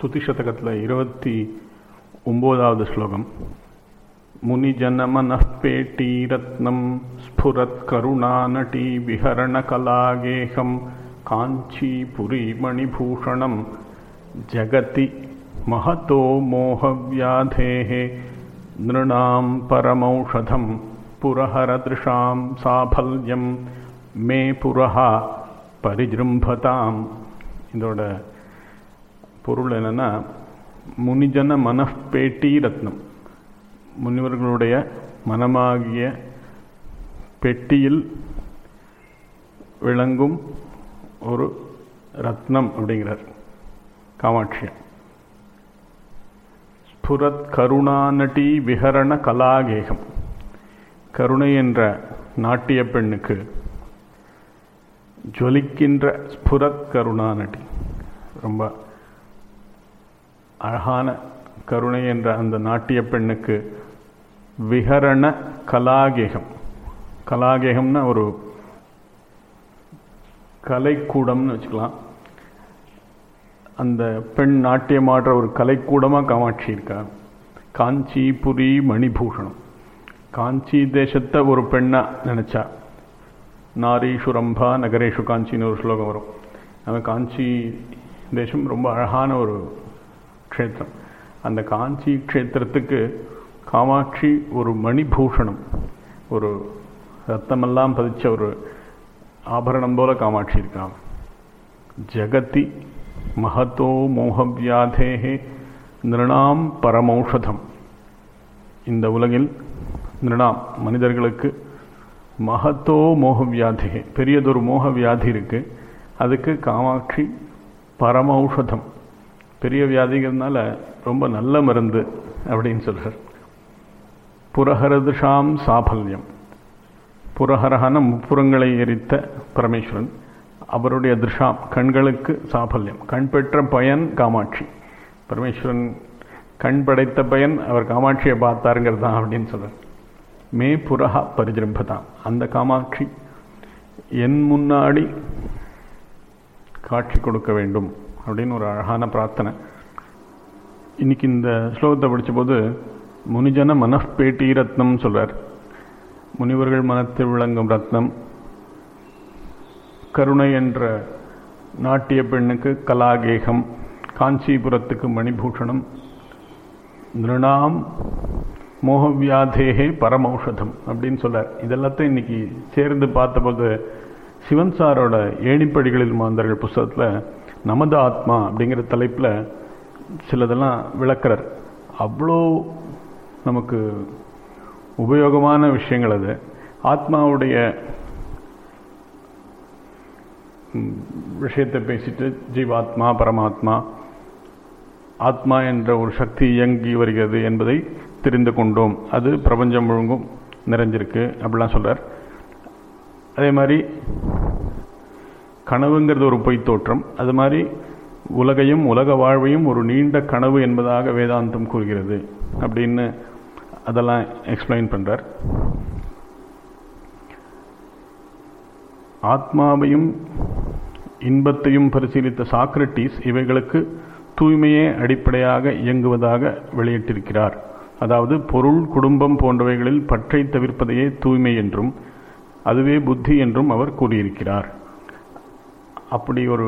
ஸ்துதி சதகத்தில் இருபத்தி ஒம்போதாவது ஸ்லோகம் முனிஜனமனப்பேட்டீரத்னம் ஸ்ஃபுரத் கருணாநட்டி விஹரணகலாகேகம் காஞ்சீபுரிமணிபூஷணம் ஜகதி महतो मोहव्याधेः नृणां परमौषधं पुरहरदृशां साफल्यं மே புரஹா பரிஜிரும்பதாம் இதோட பொருள் என்னன்னா முனிஜன மனப்பேட்டி ரத்னம் முனிவர்களுடைய மனமாகிய பெட்டியில் விளங்கும் ஒரு ரத்னம் அப்படிங்கிறார் காமாட்சியம் ஸ்புரத் கருணாநட்டி விஹரண கலாகேகம் கருணை என்ற நாட்டிய பெண்ணுக்கு ஜொலிக்கின்ற ஸ்புரத் கருணாநட்டி ரொம்ப அழகான கருணை என்ற அந்த நாட்டிய பெண்ணுக்கு விஹரண கலாகேகம் கலாகேகம்னா ஒரு கலைக்கூடம்னு வச்சுக்கலாம் அந்த பெண் நாட்டியமாடுற ஒரு கலைக்கூடமாக காமாட்சி இருக்கா காஞ்சிபுரி மணிபூஷணம் காஞ்சி தேசத்தை ஒரு பெண்ணாக நினச்சா நாரீஷு ரம்பா நகரேஷு காஞ்சின்னு ஒரு ஸ்லோகம் வரும் நம்ம காஞ்சி தேசம் ரொம்ப அழகான ஒரு க்ஷேத்திரம் அந்த காஞ்சி க்ஷேத்திரத்துக்கு காமாட்சி ஒரு மணிபூஷணம் ஒரு ரத்தமெல்லாம் பதிச்ச ஒரு ஆபரணம் போல காமாட்சி இருக்கான் ஜகதி மகத்தோ மோகவியாதேகே நிருணாம் பரமௌஷதம் இந்த உலகில் நிருணாம் மனிதர்களுக்கு மகத்தோ மோக வியாதி பெரியதொரு மோக வியாதி இருக்கு அதுக்கு காமாட்சி பரமௌஷதம் பெரிய வியாதிங்கிறதுனால ரொம்ப நல்ல மருந்து அப்படின்னு சொல்றார் புரஹரதுஷாம் சாபல்யம் புரஹரஹன முப்புறங்களை எரித்த பரமேஸ்வரன் அவருடைய திருஷாம் கண்களுக்கு சாபல்யம் கண் பெற்ற பயன் காமாட்சி பரமேஸ்வரன் கண் படைத்த பயன் அவர் காமாட்சியை பார்த்தாருங்கிறது தான் அப்படின்னு சொல்றார் மே புரஹா பரிஜிரம்பதாம் அந்த காமாட்சி என் முன்னாடி காட்சி கொடுக்க வேண்டும் அப்படின்னு ஒரு அழகான பிரார்த்தனை இன்னைக்கு இந்த ஸ்லோகத்தை படித்தபோது முனிஜன மனப்பேட்டி ரத்னம் சொல்றார் முனிவர்கள் மனத்தில் விளங்கும் ரத்னம் கருணை என்ற நாட்டிய பெண்ணுக்கு கலாகேகம் காஞ்சிபுரத்துக்கு மணிபூஷணம் நிருணாம் மோகவியாதேகே பரமௌஷதம் அப்படின்னு சொல்றார் இதெல்லாத்தையும் இன்னைக்கு சேர்ந்து பார்த்தபோது சிவன் சாரோட ஏணிப்படிகளில் மாந்தர்கள் புஸ்தகத்தில் நமது ஆத்மா அப்படிங்கிற தலைப்பில் சிலதெல்லாம் விளக்குறார் அவ்வளோ நமக்கு உபயோகமான விஷயங்கள் அது ஆத்மாவுடைய விஷயத்தை பேசிட்டு ஜீவாத்மா பரமாத்மா ஆத்மா என்ற ஒரு சக்தி இயங்கி வருகிறது என்பதை தெரிந்து கொண்டோம் அது பிரபஞ்சம் முழுங்கும் நிறைஞ்சிருக்கு அப்படிலாம் சொல்றார் அதே மாதிரி கனவுங்கிறது ஒரு பொய் தோற்றம் அது மாதிரி உலகையும் உலக வாழ்வையும் ஒரு நீண்ட கனவு என்பதாக வேதாந்தம் கூறுகிறது அப்படின்னு அதெல்லாம் எக்ஸ்பிளைன் பண்றார் ஆத்மாவையும் இன்பத்தையும் பரிசீலித்த சாக்ரட்டிஸ் இவைகளுக்கு தூய்மையே அடிப்படையாக இயங்குவதாக வெளியிட்டிருக்கிறார் அதாவது பொருள் குடும்பம் போன்றவைகளில் பற்றை தவிர்ப்பதையே தூய்மை என்றும் அதுவே புத்தி என்றும் அவர் கூறியிருக்கிறார் அப்படி ஒரு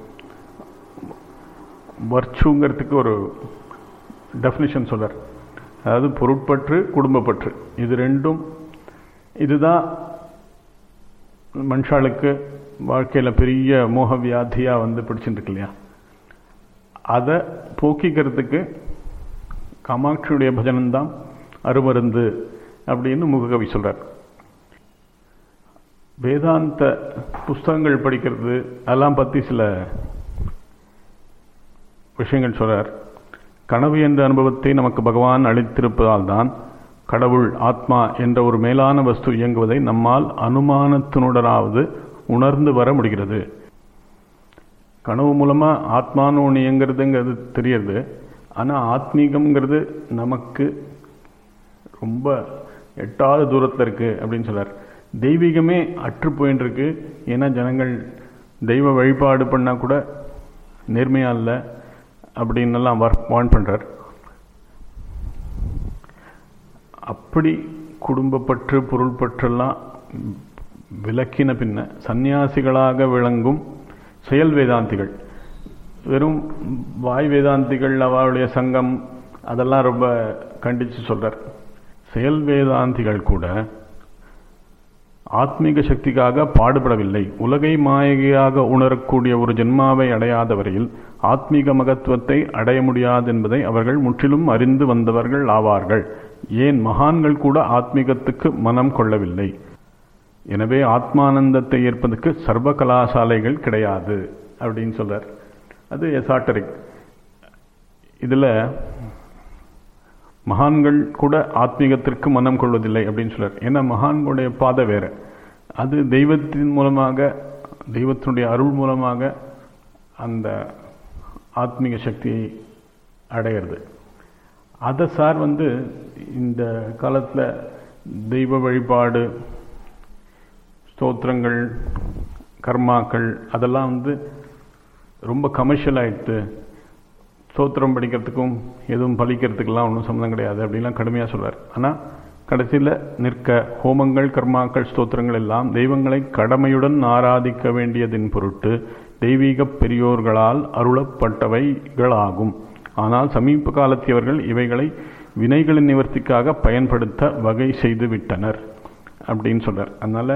வர்ச்சுங்கிறதுக்கு ஒரு டெஃபினிஷன் சொல்றார் அதாவது பொருட்பற்று குடும்பப்பற்று இது ரெண்டும் இதுதான் மனுஷாளுக்கு வாழ்க்கையில் பெரிய மோக வியாதியாக வந்து பிடிச்சிட்டு இருக்கு இல்லையா அதை போக்கிக்கிறதுக்கு காமாட்சியுடைய பஜனம்தான் அருமருந்து அப்படின்னு முககவி சொல்றார் வேதாந்த புஸ்தகங்கள் படிக்கிறது அதெல்லாம் பற்றி சில விஷயங்கள் சொல்றார் கனவு என்ற அனுபவத்தை நமக்கு பகவான் அளித்திருப்பதால் தான் கடவுள் ஆத்மா என்ற ஒரு மேலான வஸ்து இயங்குவதை நம்மால் அனுமானத்தினுடனாவது உணர்ந்து வர முடிகிறது கனவு மூலமா ஆத்மான்னு ஒன்று இயங்குறதுங்கிறது தெரியறது ஆனால் ஆத்மீகம்ங்கிறது நமக்கு ரொம்ப எட்டாவது தூரத்தில் இருக்கு அப்படின்னு சொல்றார் தெய்வீகமே அற்று போயின்னு இருக்கு ஏன்னா ஜனங்கள் தெய்வ வழிபாடு பண்ணால் கூட நேர்மையாக இல்லை அப்படின்னு எல்லாம் வார்ன் பண்ணுறார் அப்படி குடும்பப்பற்று பொருள்பற்றெல்லாம் விளக்கின பின்ன சந்நியாசிகளாக விளங்கும் செயல் வேதாந்திகள் வெறும் வாய் வேதாந்திகள் அவளுடைய சங்கம் அதெல்லாம் ரொம்ப கண்டித்து சொல்றார் செயல் வேதாந்திகள் கூட ஆத்மீக சக்திக்காக பாடுபடவில்லை உலகை மாயையாக உணரக்கூடிய ஒரு ஜென்மாவை அடையாத வரையில் ஆத்மீக மகத்துவத்தை அடைய முடியாது என்பதை அவர்கள் முற்றிலும் அறிந்து வந்தவர்கள் ஆவார்கள் ஏன் மகான்கள் கூட ஆத்மீகத்துக்கு மனம் கொள்ளவில்லை எனவே ஆத்மானந்தத்தை ஏற்பதற்கு சர்வ கலாசாலைகள் கிடையாது அப்படின்னு சொல்றார் அது எசாட்டரிக் இதில் மகான்கள் கூட ஆத்மீகத்திற்கு மனம் கொள்வதில்லை அப்படின்னு சொல்றார் ஏன்னா மகான்களுடைய பாதை வேற அது தெய்வத்தின் மூலமாக தெய்வத்தினுடைய அருள் மூலமாக அந்த ஆத்மீக சக்தியை அடையிறது அதை சார் வந்து இந்த காலத்தில் தெய்வ வழிபாடு ஸ்தோத்திரங்கள் கர்மாக்கள் அதெல்லாம் வந்து ரொம்ப கமர்ஷியல் ஆயிடுத்து ஸ்தோத்திரம் படிக்கிறதுக்கும் எதுவும் பலிக்கிறதுக்கெல்லாம் ஒன்றும் சம்மந்தம் கிடையாது அப்படின்லாம் கடுமையாக சொல்வார் ஆனால் கடைசியில் நிற்க ஹோமங்கள் கர்மாக்கள் ஸ்தோத்திரங்கள் எல்லாம் தெய்வங்களை கடமையுடன் ஆராதிக்க வேண்டியதின் பொருட்டு தெய்வீக பெரியோர்களால் அருளப்பட்டவைகளாகும் ஆனால் சமீப காலத்தியவர்கள் இவைகளை வினைகளின் நிவர்த்திக்காக பயன்படுத்த வகை செய்து விட்டனர் அப்படின்னு சொல்றார் அதனால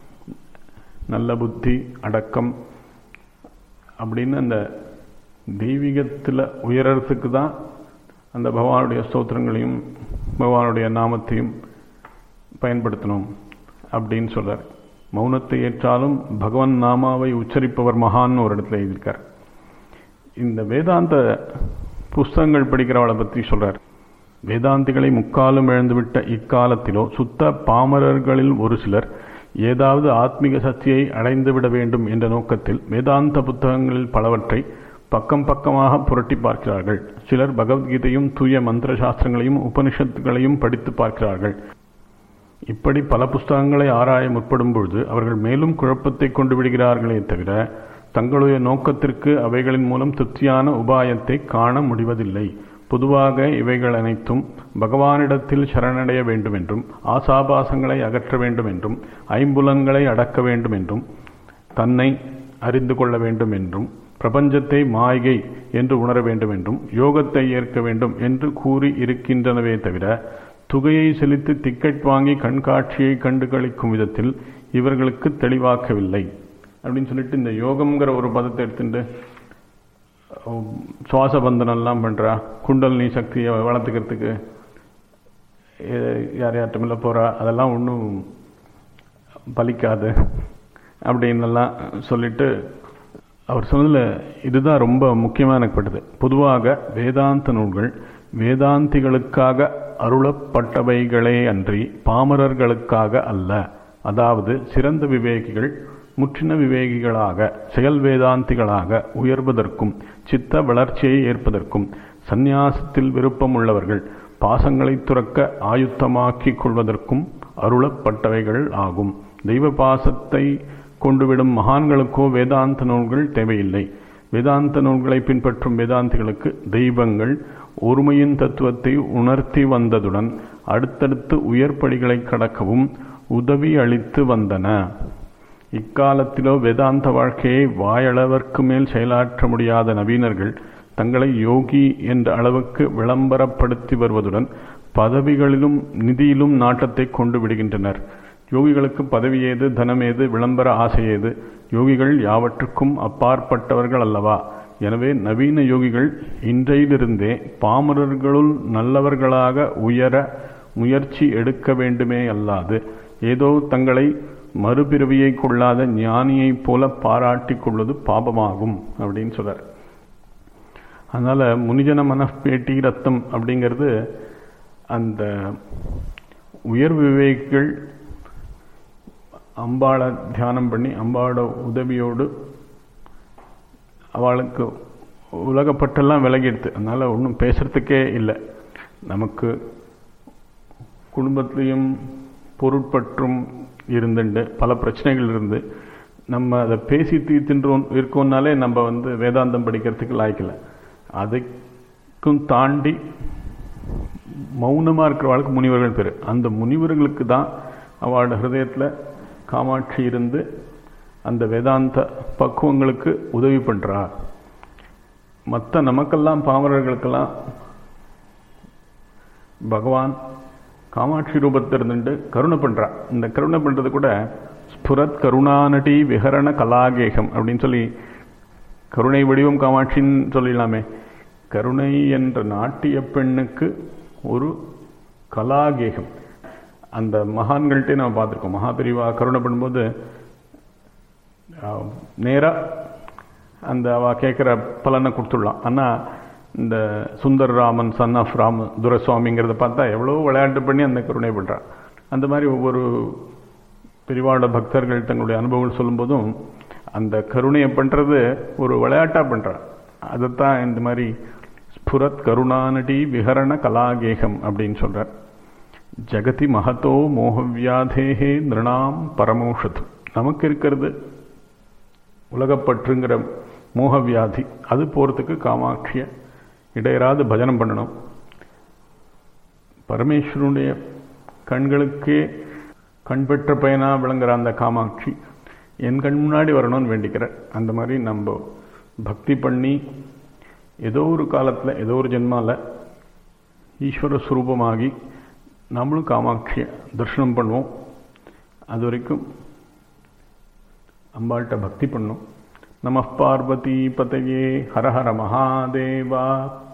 நல்ல புத்தி அடக்கம் அப்படின்னு அந்த தெய்வீகத்தில் உயரத்துக்கு தான் அந்த பகவானுடைய ஸ்தோத்திரங்களையும் பகவானுடைய நாமத்தையும் பயன்படுத்தணும் அப்படின்னு சொல்றார் மௌனத்தை ஏற்றாலும் பகவான் நாமாவை உச்சரிப்பவர் மகான்னு ஒரு இடத்துல எழுதியிருக்கார் இந்த வேதாந்த புஸ்தகங்கள் படிக்கிறவளை பற்றி சொல்றார் வேதாந்திகளை முக்காலும் இழந்துவிட்ட இக்காலத்திலோ சுத்த பாமரர்களில் ஒரு சிலர் ஏதாவது ஆத்மீக சக்தியை அடைந்துவிட வேண்டும் என்ற நோக்கத்தில் வேதாந்த புத்தகங்களில் பலவற்றை பக்கம் பக்கமாக புரட்டி பார்க்கிறார்கள் சிலர் பகவத்கீதையும் தூய மந்திர சாஸ்திரங்களையும் உபனிஷத்துகளையும் படித்து பார்க்கிறார்கள் இப்படி பல புஸ்தகங்களை ஆராய முற்படும் பொழுது அவர்கள் மேலும் குழப்பத்தை கொண்டு விடுகிறார்களே தவிர தங்களுடைய நோக்கத்திற்கு அவைகளின் மூலம் திருப்தியான உபாயத்தை காண முடிவதில்லை பொதுவாக இவைகள் அனைத்தும் பகவானிடத்தில் சரணடைய வேண்டும் என்றும் ஆசாபாசங்களை அகற்ற வேண்டும் என்றும் ஐம்புலன்களை அடக்க வேண்டும் என்றும் தன்னை அறிந்து கொள்ள வேண்டும் என்றும் பிரபஞ்சத்தை மாய்கை என்று உணர வேண்டும் என்றும் யோகத்தை ஏற்க வேண்டும் என்று கூறி இருக்கின்றனவே தவிர துகையை செலுத்தி டிக்கெட் வாங்கி கண்காட்சியை கண்டு கழிக்கும் விதத்தில் இவர்களுக்கு தெளிவாக்கவில்லை அப்படின்னு சொல்லிட்டு இந்த யோகம்ங்கிற ஒரு பதத்தை எடுத்துட்டு சுவாச பந்தனம்லாம் பண்ணுறா குண்டலினி சக்தியை வளர்த்துக்கிறதுக்கு யார் யார்ட்டமில்ல போகிறா அதெல்லாம் ஒன்றும் பலிக்காது அப்படின்னெல்லாம் சொல்லிட்டு அவர் சொன்னதில் இதுதான் ரொம்ப முக்கியமாக எனக்கு பட்டது பொதுவாக வேதாந்த நூல்கள் வேதாந்திகளுக்காக அருளப்பட்டவைகளே அன்றி பாமரர்களுக்காக அல்ல அதாவது சிறந்த விவேகிகள் முற்றின விவேகிகளாக செயல் வேதாந்திகளாக உயர்வதற்கும் சித்த வளர்ச்சியை ஏற்பதற்கும் சந்நியாசத்தில் விருப்பம் உள்ளவர்கள் பாசங்களை துறக்க ஆயுத்தமாக்கிக் கொள்வதற்கும் அருளப்பட்டவைகள் ஆகும் தெய்வ பாசத்தை கொண்டுவிடும் மகான்களுக்கோ வேதாந்த நூல்கள் தேவையில்லை வேதாந்த நூல்களை பின்பற்றும் வேதாந்திகளுக்கு தெய்வங்கள் ஒருமையின் தத்துவத்தை உணர்த்தி வந்ததுடன் அடுத்தடுத்து உயர்படிகளை கடக்கவும் உதவி அளித்து வந்தன இக்காலத்திலோ வேதாந்த வாழ்க்கையை வாயளவிற்கு மேல் செயலாற்ற முடியாத நவீனர்கள் தங்களை யோகி என்ற அளவுக்கு விளம்பரப்படுத்தி வருவதுடன் பதவிகளிலும் நிதியிலும் நாட்டத்தை கொண்டு விடுகின்றனர் யோகிகளுக்கு பதவி ஏது தனம் ஏது விளம்பர ஆசை ஏது யோகிகள் யாவற்றுக்கும் அப்பாற்பட்டவர்கள் அல்லவா எனவே நவீன யோகிகள் இன்றையிலிருந்தே பாமரர்களுள் நல்லவர்களாக உயர முயற்சி எடுக்க வேண்டுமே அல்லாது ஏதோ தங்களை மறுபிறவியை கொள்ளாத ஞானியைப் போல பாராட்டிக் கொள்வது பாபமாகும் அப்படின்னு சொல்றார் அதனால முனிஜன மனப்பேட்டி ரத்தம் அப்படிங்கிறது அந்த உயர் விவேகிகள் அம்பாளை தியானம் பண்ணி அம்பாவோட உதவியோடு அவளுக்கு உலகப்பட்டெல்லாம் விலகிடுது அதனால் ஒன்றும் பேசுறதுக்கே இல்லை நமக்கு குடும்பத்திலையும் பொருட்பற்றும் இருந்துண்டு பல பிரச்சனைகள் இருந்து நம்ம அதை பேசி தீர்த்துன்றோம் இருக்கோம்னாலே நம்ம வந்து வேதாந்தம் படிக்கிறதுக்கு லாய்க்கல அதுக்கும் தாண்டி மௌனமாக இருக்கிறவாளுக்கு முனிவர்கள் பேர் அந்த முனிவர்களுக்கு தான் அவளோட ஹிருதயத்தில் காமாட்சி இருந்து அந்த வேதாந்த பக்குவங்களுக்கு உதவி பண்ணுறா மற்ற நமக்கெல்லாம் பாமரர்களுக்கெல்லாம் பகவான் காமாட்சி ரூபத்தில் இருந்துட்டு கருணை பண்ணுறா இந்த கருணை பண்ணுறது கூட ஸ்புரத் கருணாநடி விஹரண கலாகேகம் அப்படின்னு சொல்லி கருணை வடிவம் காமாட்சின்னு சொல்லிடலாமே கருணை என்ற நாட்டிய பெண்ணுக்கு ஒரு கலாகேகம் அந்த மகான்கள்ட்டே நம்ம பார்த்துருக்கோம் மகாபிரிவா கருணை பண்ணும்போது நேராக அந்த அவ கேட்குற பலனை கொடுத்துடலாம் ஆனால் இந்த சுந்தர் ராமன் சன் ஆஃப் ராம் துரசுவாமிங்கிறத பார்த்தா எவ்வளோ விளையாட்டு பண்ணி அந்த கருணை பண்ணுறான் அந்த மாதிரி ஒவ்வொரு பிரிவாட பக்தர்கள் தங்களுடைய அனுபவங்கள் சொல்லும்போதும் அந்த கருணையை பண்ணுறது ஒரு விளையாட்டாக பண்ணுறான் அதைத்தான் இந்த மாதிரி ஸ்புரத் கருணாநடி விஹரண கலாகேகம் அப்படின்னு சொல்கிறார் ஜெகதி மகத்தோ மோகவியாதேகே நிருணாம் பரமோஷத்து நமக்கு இருக்கிறது உலகப்பற்றுங்கிற மோகவியாதி அது போகிறதுக்கு காமாட்சியை இடையராது பஜனம் பண்ணணும் பரமேஸ்வரனுடைய கண்களுக்கே கண்பெற்ற பையனாக விளங்குற அந்த காமாட்சி என் கண் முன்னாடி வரணும்னு வேண்டிக்கிறேன் அந்த மாதிரி நம்ம பக்தி பண்ணி ஏதோ ஒரு காலத்தில் ஏதோ ஒரு ஜென்மாவில் ஈஸ்வர ஸ்வரூபமாகி நம்மளும் காமாட்சியை தரிசனம் பண்ணுவோம் அது வரைக்கும் அம்பாள்கிட்ட பக்தி பண்ணும் நம பார்வதி பதையே ஹர ஹர மகாதேவா